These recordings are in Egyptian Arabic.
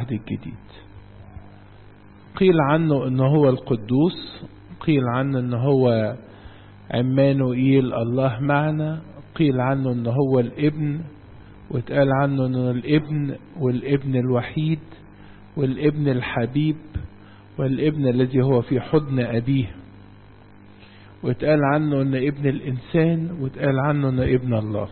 العهد الجديد قيل عنه ان هو القدوس قيل عنه ان هو عمانوئيل الله معنا قيل عنه ان هو الابن واتقال عنه انه الابن والابن الوحيد والابن الحبيب والابن الذي هو في حضن ابيه واتقال عنه ان ابن الانسان واتقال عنه ان ابن الله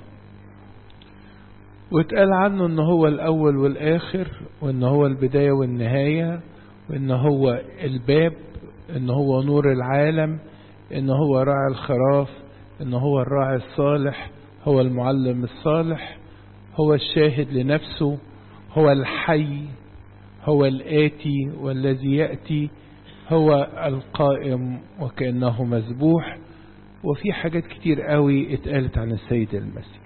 واتقال عنه ان هو الاول والاخر وان هو البداية والنهاية وان هو الباب ان هو نور العالم ان هو راعي الخراف ان هو الراعي الصالح هو المعلم الصالح هو الشاهد لنفسه هو الحي هو الآتي والذي يأتي هو القائم وكأنه مذبوح وفي حاجات كتير قوي اتقالت عن السيد المسيح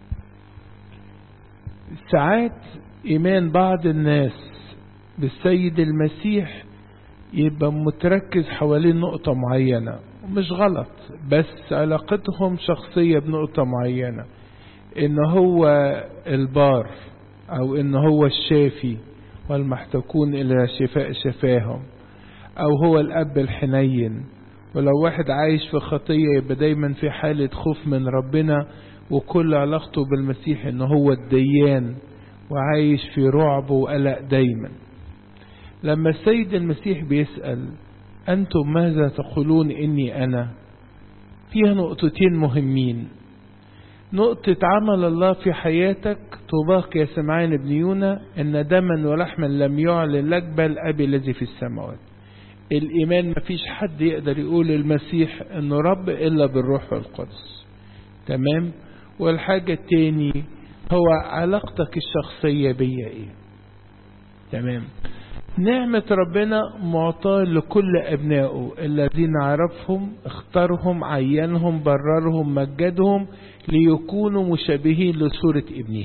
ساعات إيمان بعض الناس بالسيد المسيح يبقى متركز حوالين نقطة معينة مش غلط بس علاقتهم شخصية بنقطة معينة ان هو البار او ان هو الشافي والمحتكون الى شفاء شفاهم او هو الاب الحنين ولو واحد عايش في خطية يبقى دايما في حالة خوف من ربنا وكل علاقته بالمسيح ان هو الديان وعايش في رعب وقلق دايما لما السيد المسيح بيسأل أنتم ماذا تقولون إني أنا فيها نقطتين مهمين نقطة عمل الله في حياتك طوباك يا سمعان بن يونا إن دما ولحما لم يعلن لك بل أبي الذي في السماوات الإيمان مفيش حد يقدر يقول المسيح إنه رب إلا بالروح والقدس تمام والحاجة التاني هو علاقتك الشخصية بيا إيه تمام نعمة ربنا معطاة لكل أبنائه الذين عرفهم اختارهم عينهم بررهم مجدهم ليكونوا مشابهين لصورة ابنه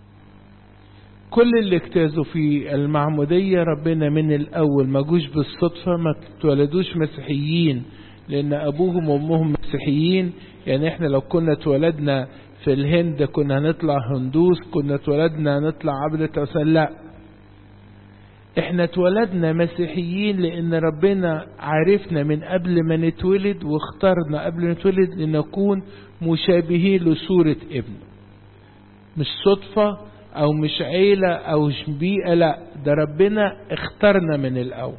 كل اللي اجتازوا في المعمودية ربنا من الأول ما جوش بالصدفة ما تولدوش مسيحيين لأن أبوهم وأمهم مسيحيين يعني احنا لو كنا اتولدنا في الهند كنا نطلع هندوس كنا اتولدنا نطلع عبدة أوثان لا احنا اتولدنا مسيحيين لان ربنا عرفنا من قبل ما نتولد واختارنا قبل ما نتولد لنكون مشابهين لصورة ابنه مش صدفة او مش عيلة او مش بيئة لا ده ربنا اختارنا من الاول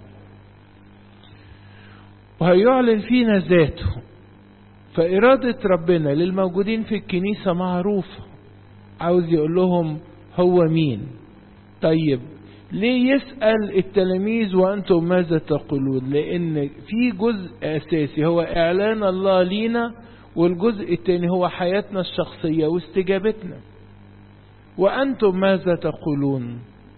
وهيعلن فينا ذاته فإرادة ربنا للموجودين في الكنيسة معروفة عاوز يقول لهم هو مين طيب ليه يسأل التلاميذ وأنتم ماذا تقولون لأن في جزء أساسي هو إعلان الله لينا والجزء الثاني هو حياتنا الشخصية واستجابتنا وأنتم ماذا تقولون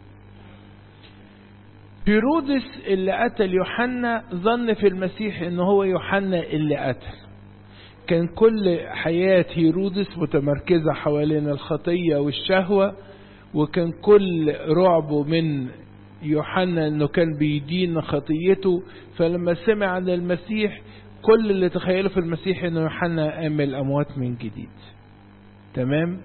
هيرودس اللي قتل يوحنا ظن في المسيح ان هو يوحنا اللي قتل كان كل حياة هيرودس متمركزة حوالين الخطية والشهوة وكان كل رعبه من يوحنا انه كان بيدين خطيته فلما سمع عن المسيح كل اللي تخيله في المسيح انه يوحنا قام الاموات من جديد تمام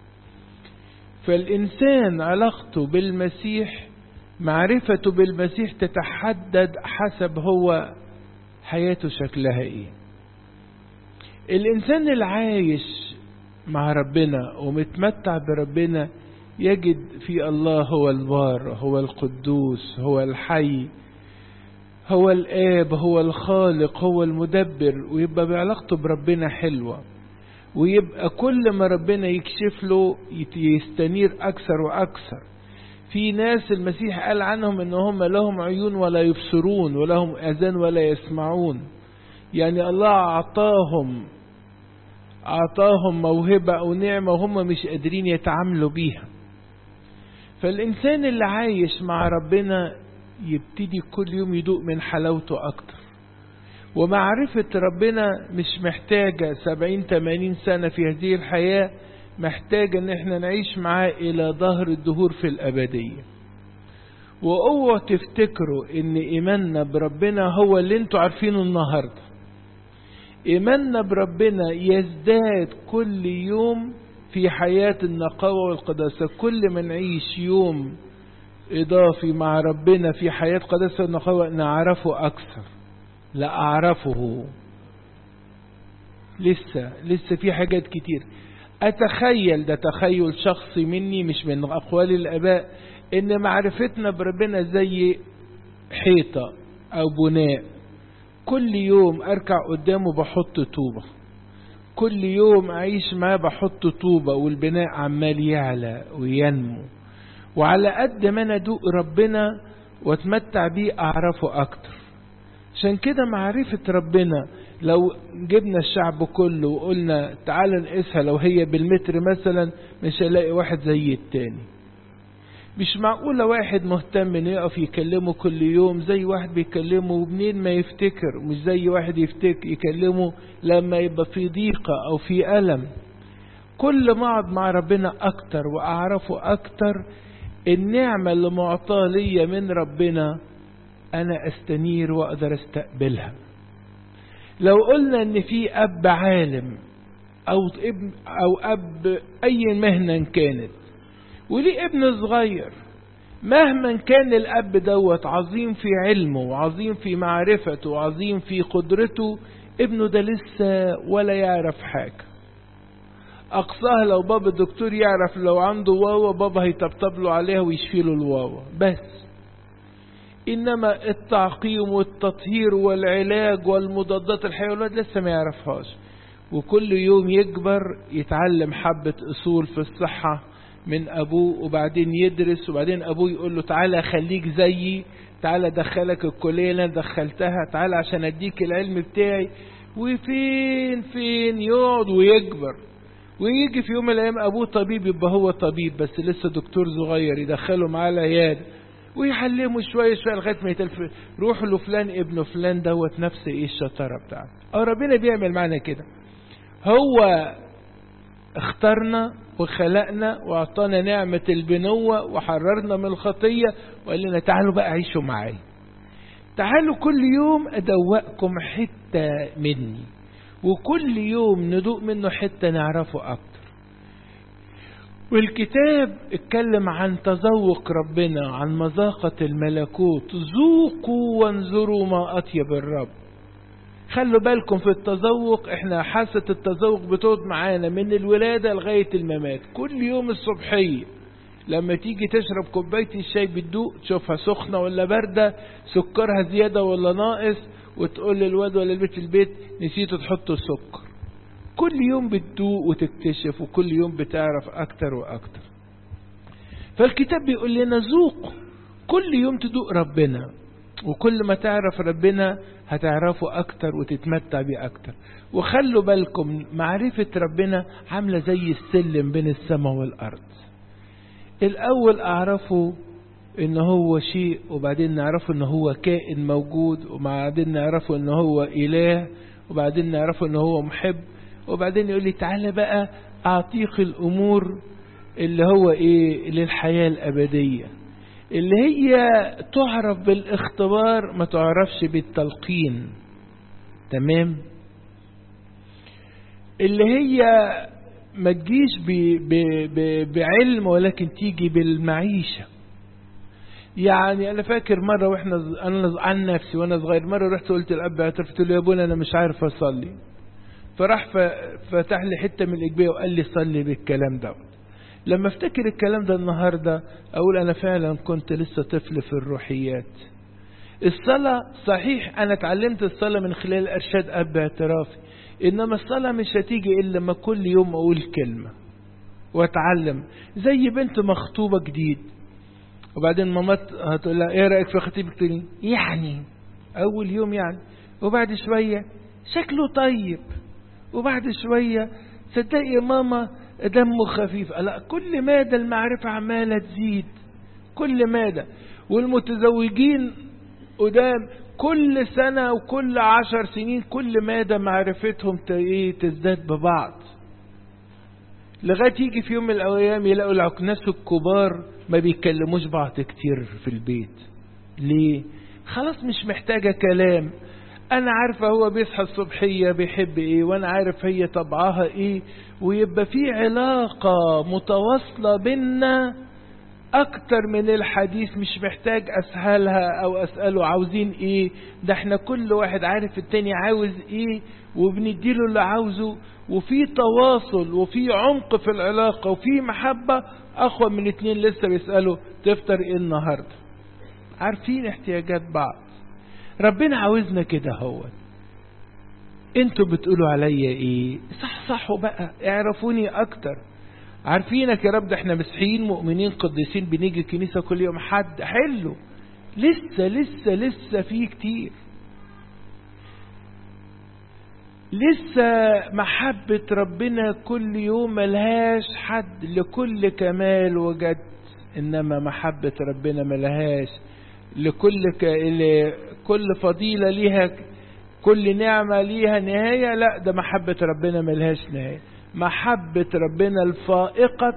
فالانسان علاقته بالمسيح معرفته بالمسيح تتحدد حسب هو حياته شكلها ايه الانسان اللي عايش مع ربنا ومتمتع بربنا يجد في الله هو البار هو القدوس هو الحي هو الآب هو الخالق هو المدبر ويبقى بعلاقته بربنا حلوة ويبقى كل ما ربنا يكشف له يستنير أكثر وأكثر في ناس المسيح قال عنهم ان هم لهم عيون ولا يبصرون ولهم اذان ولا يسمعون يعني الله اعطاهم اعطاهم موهبة او نعمة وهم مش قادرين يتعاملوا بيها فالإنسان اللي عايش مع ربنا يبتدي كل يوم يدوق من حلاوته أكتر ومعرفة ربنا مش محتاجة سبعين تمانين سنة في هذه الحياة محتاجة ان احنا نعيش معاه الى ظهر الدهور في الابدية واوعوا تفتكروا ان ايماننا بربنا هو اللي انتوا عارفينه النهاردة ايماننا بربنا يزداد كل يوم في حياة النقاوة والقداسة كل ما نعيش يوم إضافي مع ربنا في حياة قداسة النقاوة نعرفه أكثر لا أعرفه لسه لسه في حاجات كتير أتخيل ده تخيل شخصي مني مش من أقوال الآباء إن معرفتنا بربنا زي حيطة أو بناء كل يوم أركع قدامه بحط طوبة كل يوم أعيش معاه بحط طوبة والبناء عمال يعلى وينمو وعلى قد ما أنا أدوق ربنا واتمتع بيه أعرفه أكتر عشان كده معرفة ربنا لو جبنا الشعب كله وقلنا تعال نقيسها لو هي بالمتر مثلا مش هلاقي واحد زي التاني مش معقولة واحد مهتم انه يقف يكلمه كل يوم زي واحد بيكلمه ومنين ما يفتكر مش زي واحد يفتكر يكلمه لما يبقى في ضيقة او في ألم كل ما اقعد مع ربنا اكتر واعرفه اكتر النعمة اللي معطاة ليا من ربنا انا استنير واقدر استقبلها لو قلنا ان في اب عالم او ابن او اب اي مهنة كانت وليه ابن صغير مهما كان الاب دوت عظيم في علمه وعظيم في معرفته وعظيم في قدرته ابنه ده لسه ولا يعرف حاجة اقصاها لو بابا الدكتور يعرف لو عنده واوا بابا هيطبطب له عليها ويشفي له الواوا بس انما التعقيم والتطهير والعلاج والمضادات الحيوانات لسه ما يعرفهاش وكل يوم يكبر يتعلم حبة اصول في الصحة من ابوه وبعدين يدرس وبعدين ابوه يقول له تعالى خليك زيي تعالى دخلك الكلية اللي انا دخلتها تعالى عشان اديك العلم بتاعي وفين فين يقعد ويكبر ويجي في يوم من الايام ابوه طبيب يبقى هو طبيب بس لسه دكتور صغير يدخله معاه العياده ويحلمه شوية شوية لغاية ما يتلف روحوا لفلان ابن فلان دوت نفس ايه الشطارة بتاعته اه ربنا بيعمل معنا كده هو اختارنا وخلقنا واعطانا نعمة البنوة وحررنا من الخطية وقال لنا تعالوا بقى عيشوا معايا تعالوا كل يوم ادوقكم حتة مني وكل يوم ندوق منه حتة نعرفه اكتر والكتاب اتكلم عن تذوق ربنا عن مذاقة الملكوت ذوقوا وانظروا ما أطيب الرب خلوا بالكم في التذوق احنا حاسة التذوق بتقعد معانا من الولادة لغاية الممات كل يوم الصبحية لما تيجي تشرب كوباية الشاي بتدوق تشوفها سخنة ولا باردة سكرها زيادة ولا ناقص وتقول للواد ولا البيت البيت نسيتوا تحطوا سكر كل يوم بتدوق وتكتشف وكل يوم بتعرف أكتر وأكتر فالكتاب بيقول لنا ذوق كل يوم تدوق ربنا وكل ما تعرف ربنا هتعرفه أكتر وتتمتع بيه أكتر وخلوا بالكم معرفة ربنا عاملة زي السلم بين السماء والأرض الأول أعرفه إن هو شيء وبعدين نعرفه إن هو كائن موجود وبعدين نعرفه إن هو إله وبعدين نعرفه إن هو محب وبعدين يقول لي تعالى بقى أعطيك الأمور اللي هو إيه للحياة الأبدية اللي هي تعرف بالاختبار ما تعرفش بالتلقين تمام اللي هي ما تجيش ب ب ب بعلم ولكن تيجي بالمعيشة يعني انا فاكر مرة واحنا انا عن نفسي وانا صغير مرة رحت قلت الاب اعترفت له يا ابونا انا مش عارف اصلي فراح فتح لي حتة من الإجبية وقال لي صلي بالكلام ده لما افتكر الكلام ده النهاردة أقول أنا فعلا كنت لسه طفل في الروحيات الصلاة صحيح أنا اتعلمت الصلاة من خلال إرشاد أب اعترافي إنما الصلاة مش هتيجي إلا لما كل يوم أقول كلمة وأتعلم زي بنت مخطوبة جديد وبعدين مامات هتقول لها إيه رأيك في خطيبك تاني يعني أول يوم يعني وبعد شوية شكله طيب وبعد شوية صدقي يا ماما دمه خفيف لا كل مادة المعرفة عمالة تزيد كل مادة والمتزوجين قدام كل سنة وكل عشر سنين كل مادة معرفتهم تزداد ببعض لغاية يجي في يوم من الأيام يلاقوا الناس الكبار ما بيكلموش بعض كتير في البيت ليه؟ خلاص مش محتاجة كلام انا عارفة هو بيصحى الصبحية بيحب ايه وانا عارف هي طبعها ايه ويبقى في علاقة متواصلة بينا اكتر من الحديث مش محتاج اسهلها او اسأله عاوزين ايه ده احنا كل واحد عارف التاني عاوز ايه وبنديله اللي عاوزه وفي تواصل وفي عمق في العلاقة وفي محبة اقوى من اتنين لسه بيسألوا تفطر ايه النهاردة عارفين احتياجات بعض ربنا عاوزنا كده هو انتوا بتقولوا عليا ايه صح صحوا بقى اعرفوني اكتر عارفينك يا رب ده احنا مسيحيين مؤمنين قديسين بنيجي الكنيسة كل يوم حد حلو لسه لسه لسه في كتير لسه محبة ربنا كل يوم ملهاش حد لكل كمال وجد إنما محبة ربنا ملهاش لكل ك... كل فضيلة ليها كل نعمة ليها نهاية لا ده محبة ربنا ملهاش نهاية محبة ربنا الفائقة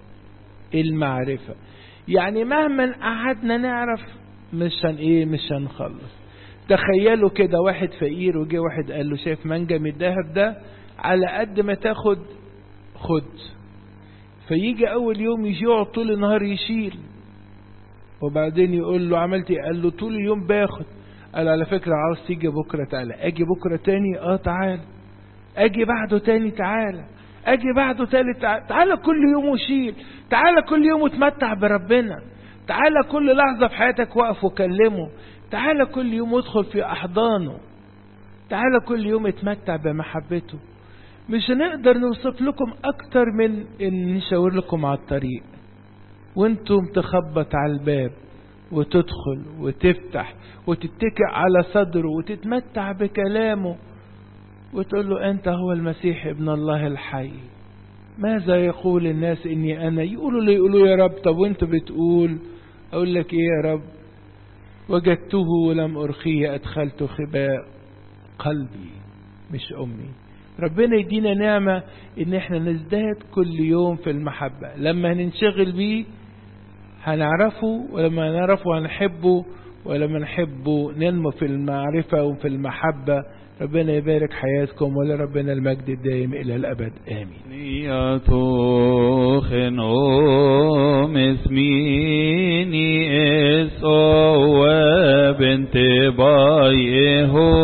المعرفة يعني مهما قعدنا نعرف مش هن ايه مش هنخلص تخيلوا كده واحد فقير وجه واحد قال له شايف منجم الذهب ده على قد ما تاخد خد فيجي اول يوم يجي يقعد طول النهار يشيل وبعدين يقول له عملت ايه قال له طول اليوم باخد قال على فكرة عاوز تيجي بكرة تعالى اجي بكرة تاني اه تعالى اجي بعده تاني تعالى اجي بعده تالت تعالى, تعالى كل يوم وشيل تعالى كل يوم وتمتع بربنا تعالى كل لحظة في حياتك وقف وكلمه تعالى كل يوم ادخل في احضانه تعالى كل يوم اتمتع بمحبته مش هنقدر نوصف لكم اكتر من ان نشاور لكم على الطريق وانتم تخبط على الباب وتدخل وتفتح وتتكئ على صدره وتتمتع بكلامه وتقول له أنت هو المسيح ابن الله الحي ماذا يقول الناس إني أنا يقولوا لي يقولوا يا رب طب وانت بتقول أقول لك إيه يا رب وجدته ولم أرخيه أدخلت خباء قلبي مش أمي ربنا يدينا نعمة إن إحنا نزداد كل يوم في المحبة لما هننشغل بيه هنعرفه ولما نعرفه هنحبه ولما نحبه ننمو في المعرفة وفي المحبة ربنا يبارك حياتكم ولربنا المجد الدائم إلى الأبد آمين Niatochen om esmini es o bente bayehu